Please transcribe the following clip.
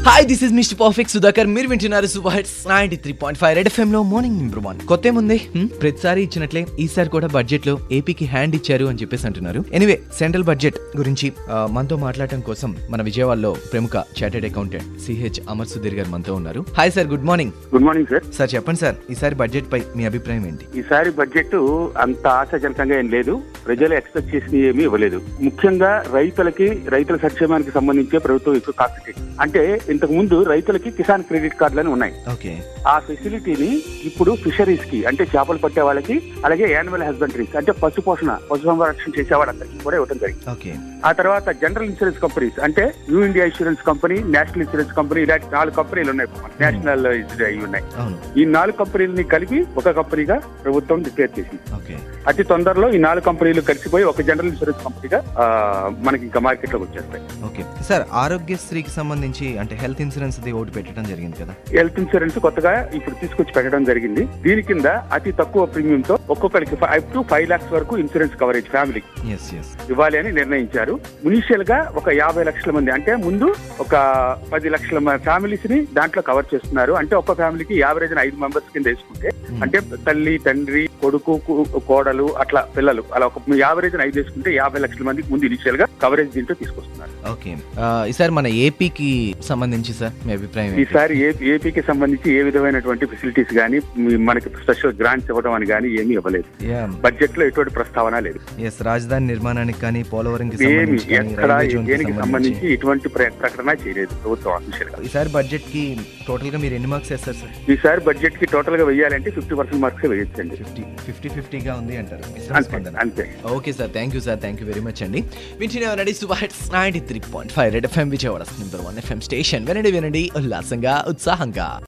Hi this is mister perfect Sudhakar మీరు వింటున్నారు super hits ninety three point five red FM లో morning number one కొత్త ఏముంది హ్మ్? ప్రతిసారి ఇచ్చినట్లే ఈసారి కూడా బడ్జెట్ లో ఏపీకి హ్యాండ్ ఇచ్చారు అని చెప్పేసి అంటున్నారు ఎనివే సెంట్రల్ బడ్జెట్ గురించి ఆ, మనతో మాట్లాడటం కోసం మన విజయవాడలో ప్రముఖ chartered accountant CH Amar Sudheer గారు మనతో ఉన్నారు hi sir good morning good morning sir sir చెప్పండి సార్ ఈసారి బడ్జెట్ పై మీ అభిప్రాయం ఏంటి ఈసారి బడ్జెట్ అంత ఆశాజనకంగా ఏం లేదు ప్రజలు ఎక్స్పెక్ట్ చేసిన ఏమీ ఇవ్వలేదు ముఖ్యంగా రైతులకి రైతుల సంక్షేమానికి సంబంధించే ప్రభుత్వం ఎక్కువ కాన్సన్ట్రేట్ అంటే ఇంతకు ముందు రైతులకి కిసాన్ క్రెడిట్ కార్డులని ఉన్నాయి ఓకే ఆ ఫెసిలిటీని ఇప్పుడు ఫిషరీస్ కి అంటే చేపలు పట్టే వాళ్ళకి అలాగే యానిమల్ హస్బెండరీస్ అంటే పశు పోషణ పశు సంరక్షణ చేసే వాళ్ళందరికీ కూడా ఇవ్వడం జరిగింది ఓకే ఆ తర్వాత జనరల్ ఇన్సూరెన్స్ కంపెనీస్ అంటే new India insurance company national insurance company ఇలాంటి నాలుగు కంపెనీలు ఉన్నాయి నేషనల్ ఇది అయి ఉన్నాయి అవును ఈ నాలుగు కంపెనీలని కలిపి ఒక కంపెనీగా ప్రభుత్వం డిక్లేర్ చేసింది ఓకే అతి తొందరలో ఈ నాలుగు కంపెనీలు కలిసిపోయి ఒక జనరల్ ఇన్సూరెన్స్ కంపెనీగా ఆ, మనకి ఇంకా మార్కెట్ లోకి వచ్చేస్తాయి ఓకే సార్ ఆరోగ్యశ్రీకి సంబంధించి అంటే హెల్త్ ఇన్సూరెన్స్ అది ఒకటి పెట్టడం జరిగింది కదా హెల్త్ ఇన్సూరెన్స్ కొత్తగా ఇప్పుడు తీసుకొచ్చి పెట్టడం జరిగింది దీని కింద అతి తక్కువ ప్రీమియం తో ఒక్కొక్కరికి అప్ టు ఫైవ్ లాక్స్ వరకు ఇన్సూరెన్స్ కవరేజ్ ఫ్యామిలీకి ఎస్ ఎస్ ఇవ్వాలి అని నిర్ణయించారు ఇనిషియల్ గా ఒక యాభై లక్షల మంది అంటే ముందు ఒక పది లక్షల ఫ్యామిలీస్ ని దాంట్లో కవర్ చేస్తున్నారు అంటే ఒక ఫ్యామిలీకి యావరేజ్ ఐదు మెంబర్స్ కింద వేసుకుంటే అంటే తల్లి తండ్రి కొడుకు కు- కోడలు అట్లా పిల్లలు అలా ఒక యావరేజ్ ఐదు వేసుకుంటే యాభై లక్షల మందికి ముందు ఇనిషియల్ గా కవరేజ్ దీంట్లో తీసుకొస్తున్నారు ఓకే ఆ, ఈసారి మన ఏపీకి సంబంధించి సార్ మీ అభిప్రాయం ఏంటి? ఈసారి ఏ ఏపీకి సంబంధించి ఏ విధమైనటువంటి ఫెసిలిటీస్ గానీ మీ- మనకి స్పెషల్ గ్రాంట్స్ ఇవ్వడం అని గానీ ఏమీ ఇవ్వలేదు Yeah. బడ్జెట్ లో ఎటువంటి ప్రస్తావన లేదు ఎస్ రాజధాని నిర్మాణానికి కానీ పోలవరం కి ఏమి సంబంధించి కానీ, ఎక్కడ రైల్వే జోన్ కి దేనికి సంబంధించి. సంబంధించి ఇటువంటి ప్ర- ప్రకటన చేయలేదు ప్రభుత్వం ఆఫీషియల్ గా ఈసారి బడ్జెట్ కి టోటల్ గా మీరు ఎన్ని మార్క్స్ వేస్తారు సార్ ఈసారి బడ్జెట్ కి టోటల్ గా వెయ్యాలంటే ఫిఫ్టీ పర్సెంట్ మార్క్స్ వేయొచ్చండి ఫిఫ్టీ ఫిఫ్టీ ఫిఫ్టీగా ఉంది అంటారు మిశ్రమ అంతే స్పందన. అంతే okay sir thank you sir thank you very much అండి వింటున్న రెడీ super hits ninety three point five red FM Vijayawada number one FM station వినండి వినండి ఉల్లాసంగా ఉత్సాహంగా